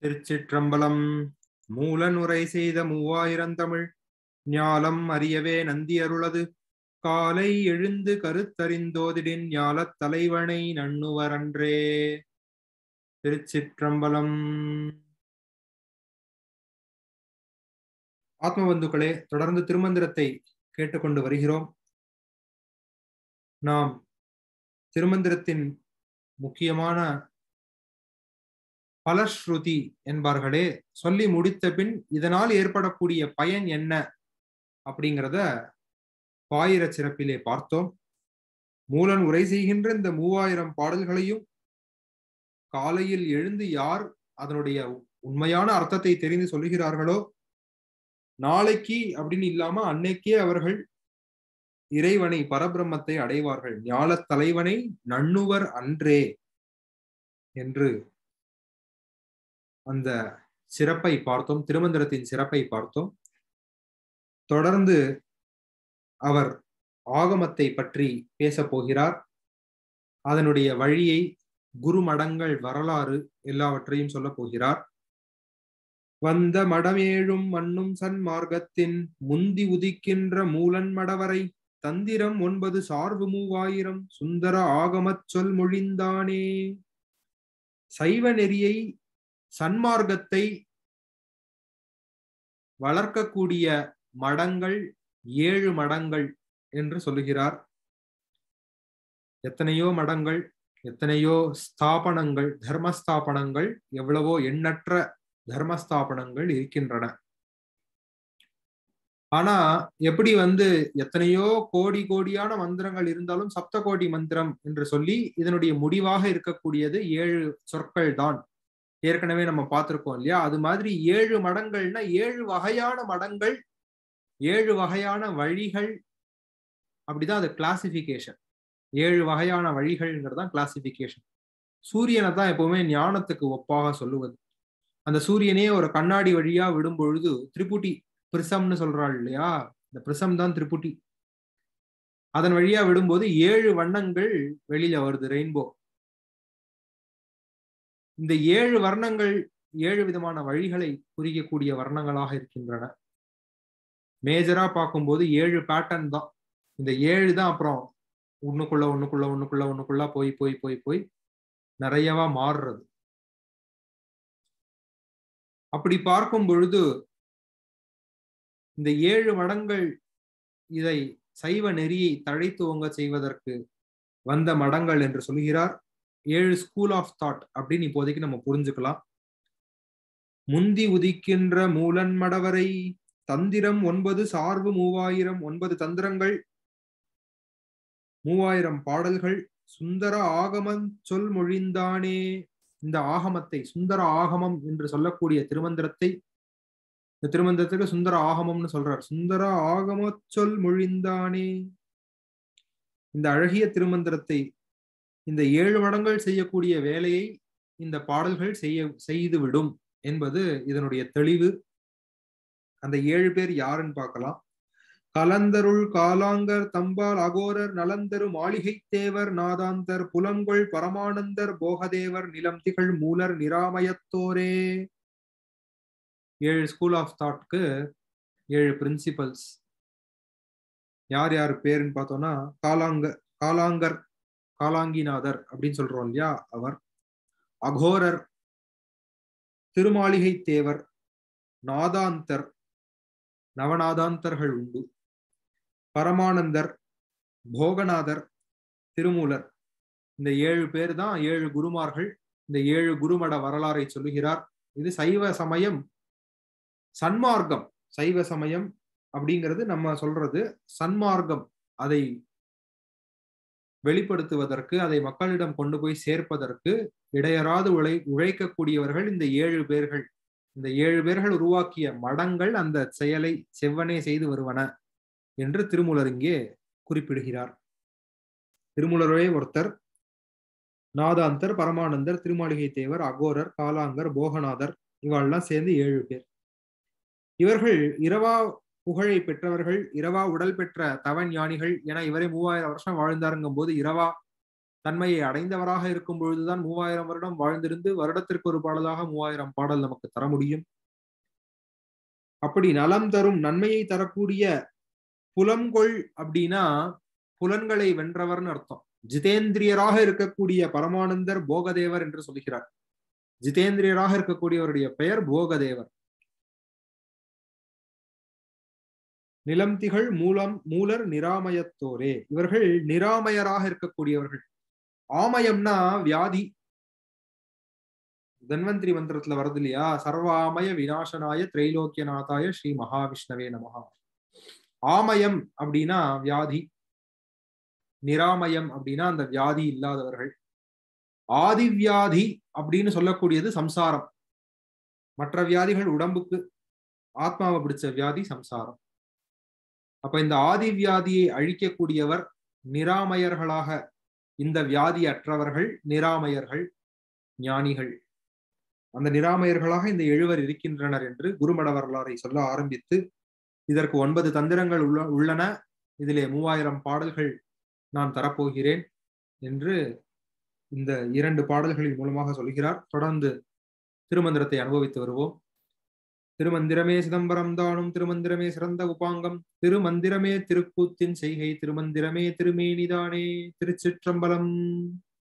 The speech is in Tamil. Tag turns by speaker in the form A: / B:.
A: திருச்சிற்றம்பலம் மூலனுரை செய்த மூவாயிரம் தமிழ் ஞாலம் அறியவே நந்தி அருளது காலை எழுந்து கருத்தறிந்தோதிடின் ஞாலத் தலைவனை நண்ணுவரன்றே திருச்சிற்றம்பலம் ஆத்மபந்துக்களே தொடர்ந்து திருமந்திரத்தை கேட்டுக்கொண்டு வருகிறோம் நாம் திருமந்திரத்தின் முக்கியமான பலஸ்ருதி என்பார்களே சொல்லி முடித்த பின் இதனால் ஏற்படக்கூடிய பயன் என்ன அப்படிங்கிறத பாயிர சிறப்பிலே பார்த்தோம் மூலன் உரை செய்கின்ற இந்த மூவாயிரம் பாடல்களையும் காலையில் எழுந்து யார் அதனுடைய உண்மையான அர்த்தத்தை தெரிந்து சொல்லுகிறார்களோ நாளைக்கு அப்படின்னு இல்லாம அன்னைக்கே அவர்கள் இறைவனை பரபிரம்மத்தை அடைவார்கள் ஞாலத் தலைவனை நண்ணுவர் அன்றே என்று அந்த சிறப்பை பார்த்தோம் திருமந்திரத்தின் சிறப்பை பார்த்தோம் தொடர்ந்து அவர் ஆகமத்தை பற்றி பேச போகிறார் அதனுடைய வழியை குருமடங்கள் வரலாறு எல்லாவற்றையும் சொல்ல போகிறார் வந்த மடமேழும் மண்ணும் சன்மார்க்கத்தின் முந்தி உதிக்கின்ற மூலன் மடவரை தந்திரம் ஒன்பது சார்பு மூவாயிரம் சுந்தர ஆகமச் சொல் மொழிந்தானே சைவ நெறியை சன்மார்க்கத்தை வளர்க்கக்கூடிய மடங்கள் ஏழு மடங்கள் என்று சொல்லுகிறார் எத்தனையோ மடங்கள் எத்தனையோ ஸ்தாபனங்கள் தர்மஸ்தாபனங்கள் எவ்வளவோ எண்ணற்ற தர்மஸ்தாபனங்கள் இருக்கின்றன ஆனா எப்படி வந்து எத்தனையோ கோடி கோடியான மந்திரங்கள் இருந்தாலும் சப்த கோடி மந்திரம் என்று சொல்லி இதனுடைய முடிவாக இருக்கக்கூடியது ஏழு சொற்கள் தான் ஏற்கனவே நம்ம பார்த்திருக்கோம் இல்லையா அது மாதிரி ஏழு மடங்கள்னா ஏழு வகையான மடங்கள் ஏழு வகையான வழிகள் அப்படிதான் அது கிளாசிபிகேஷன் ஏழு வகையான வழிகள்ங்கிறது தான் கிளாசிபிகேஷன் சூரியனை தான் எப்பவுமே ஞானத்துக்கு ஒப்பாக சொல்லுவது அந்த சூரியனே ஒரு கண்ணாடி வழியா விடும் பொழுது திரிபுட்டி பிரிசம்னு சொல்றாள் இல்லையா இந்த பிரிசம் தான் திரிபுட்டி அதன் வழியா விடும்போது ஏழு வண்ணங்கள் வெளியில வருது ரெயின்போ இந்த ஏழு வர்ணங்கள் ஏழு விதமான வழிகளை குறிக்கக்கூடிய வர்ணங்களாக இருக்கின்றன மேஜரா பார்க்கும்போது ஏழு பேட்டர்ன் தான் இந்த ஏழு தான் அப்புறம் ஒண்ணுக்குள்ள ஒண்ணுக்குள்ள ஒண்ணுக்குள்ள ஒண்ணுக்குள்ள போய் போய் போய் போய் நிறையவா மாறுறது அப்படி பார்க்கும் பொழுது இந்த ஏழு மடங்கள் இதை சைவ நெறியை தழைத்துவங்க செய்வதற்கு வந்த மடங்கள் என்று சொல்கிறார் ஏழு ஸ்கூல் ஆஃப் தாட் அப்படின்னு இப்போதைக்கு நம்ம புரிஞ்சுக்கலாம் முந்தி உதிக்கின்ற மூலன் மடவரை தந்திரம் ஒன்பது சார்பு மூவாயிரம் ஒன்பது தந்திரங்கள் மூவாயிரம் பாடல்கள் சுந்தர ஆகமம் சொல் மொழிந்தானே இந்த ஆகமத்தை சுந்தர ஆகமம் என்று சொல்லக்கூடிய திருமந்திரத்தை இந்த திருமந்திரத்துக்கு சுந்தர ஆகமம்னு சொல்றார் சுந்தர ஆகம சொல் மொழிந்தானே இந்த அழகிய திருமந்திரத்தை இந்த ஏழு மடங்கள் செய்யக்கூடிய வேலையை இந்த பாடல்கள் செய்ய செய்து விடும் என்பது இதனுடைய தெளிவு அந்த ஏழு பேர் யாருன்னு பார்க்கலாம் கலந்தருள் காலாங்கர் தம்பால் அகோரர் நலந்தரு மாளிகை தேவர் நாதாந்தர் புலங்கொள் பரமானந்தர் போகதேவர் நிலம் திகழ் மூலர் நிராமயத்தோரே ஏழு ஸ்கூல் ஆஃப் தாட்க்கு ஏழு பிரின்சிபல்ஸ் யார் யார் பேருன்னு பார்த்தோம்னா காலாங்க காலாங்கர் காலாங்கிநாதர் அப்படின்னு சொல்றோம் இல்லையா அவர் அகோரர் திருமாளிகை தேவர் நாதாந்தர் நவநாதாந்தர்கள் உண்டு பரமானந்தர் போகநாதர் திருமூலர் இந்த ஏழு பேர் தான் ஏழு குருமார்கள் இந்த ஏழு குருமட வரலாறை சொல்லுகிறார் இது சைவ சமயம் சன்மார்க்கம் சைவ சமயம் அப்படிங்கிறது நம்ம சொல்றது சன்மார்க்கம் அதை வெளிப்படுத்துவதற்கு அதை மக்களிடம் கொண்டு போய் சேர்ப்பதற்கு இடையராது உழை உழைக்கக்கூடியவர்கள் இந்த ஏழு பேர்கள் இந்த ஏழு பேர்கள் உருவாக்கிய மடங்கள் அந்த செயலை செவ்வனே செய்து வருவன என்று திருமூலர் இங்கே குறிப்பிடுகிறார் திருமூலரே ஒருத்தர் நாதாந்தர் பரமானந்தர் திருமாளிகை தேவர் அகோரர் காலாங்கர் போகநாதர் இவாள்லாம் சேர்ந்து ஏழு பேர் இவர்கள் இரவா புகழை பெற்றவர்கள் இரவா உடல் பெற்ற தவன் ஞானிகள் என இவரே மூவாயிரம் வருஷம் வாழ்ந்தாருங்கும் போது இரவா தன்மையை அடைந்தவராக இருக்கும் பொழுதுதான் மூவாயிரம் வருடம் வாழ்ந்திருந்து வருடத்திற்கு ஒரு பாடலாக மூவாயிரம் பாடல் நமக்கு தர முடியும் அப்படி நலம் தரும் நன்மையை தரக்கூடிய புலங்கொள் அப்படின்னா புலன்களை வென்றவர்னு அர்த்தம் ஜிதேந்திரியராக இருக்கக்கூடிய பரமானந்தர் போகதேவர் என்று சொல்கிறார் ஜிதேந்திரியராக இருக்கக்கூடியவருடைய பெயர் போகதேவர் நிலம் திகழ் மூலம் மூலர் நிராமயத்தோரே இவர்கள் நிராமயராக இருக்கக்கூடியவர்கள் ஆமயம்னா வியாதி தன்வந்திரி மந்திரத்துல வருது இல்லையா சர்வாமய விநாசனாய திரைலோக்கியநாதாய ஸ்ரீ மகாவிஷ்ணவே நமகா ஆமயம் அப்படின்னா வியாதி நிராமயம் அப்படின்னா அந்த வியாதி இல்லாதவர்கள் ஆதிவியாதி அப்படின்னு சொல்லக்கூடியது சம்சாரம் மற்ற வியாதிகள் உடம்புக்கு ஆத்மாவை பிடிச்ச வியாதி சம்சாரம் அப்ப இந்த ஆதி வியாதியை அழிக்கக்கூடியவர் நிராமயர்களாக இந்த வியாதி அற்றவர்கள் நிராமயர்கள் ஞானிகள் அந்த நிராமயர்களாக இந்த எழுவர் இருக்கின்றனர் என்று குருமட வரலாறை சொல்ல ஆரம்பித்து இதற்கு ஒன்பது தந்திரங்கள் உள்ள உள்ளன இதிலே மூவாயிரம் பாடல்கள் நான் தரப்போகிறேன் என்று இந்த இரண்டு பாடல்களின் மூலமாக சொல்கிறார் தொடர்ந்து திருமந்திரத்தை அனுபவித்து வருவோம் திருமந்திரமே சிதம்பரம் தானும் திருமந்திரமே சிறந்த உபாங்கம் திருமந்திரமே திருக்கூத்தின் செய்கை திருமந்திரமே திருமேனிதானே திருச்சிற்றம்பலம்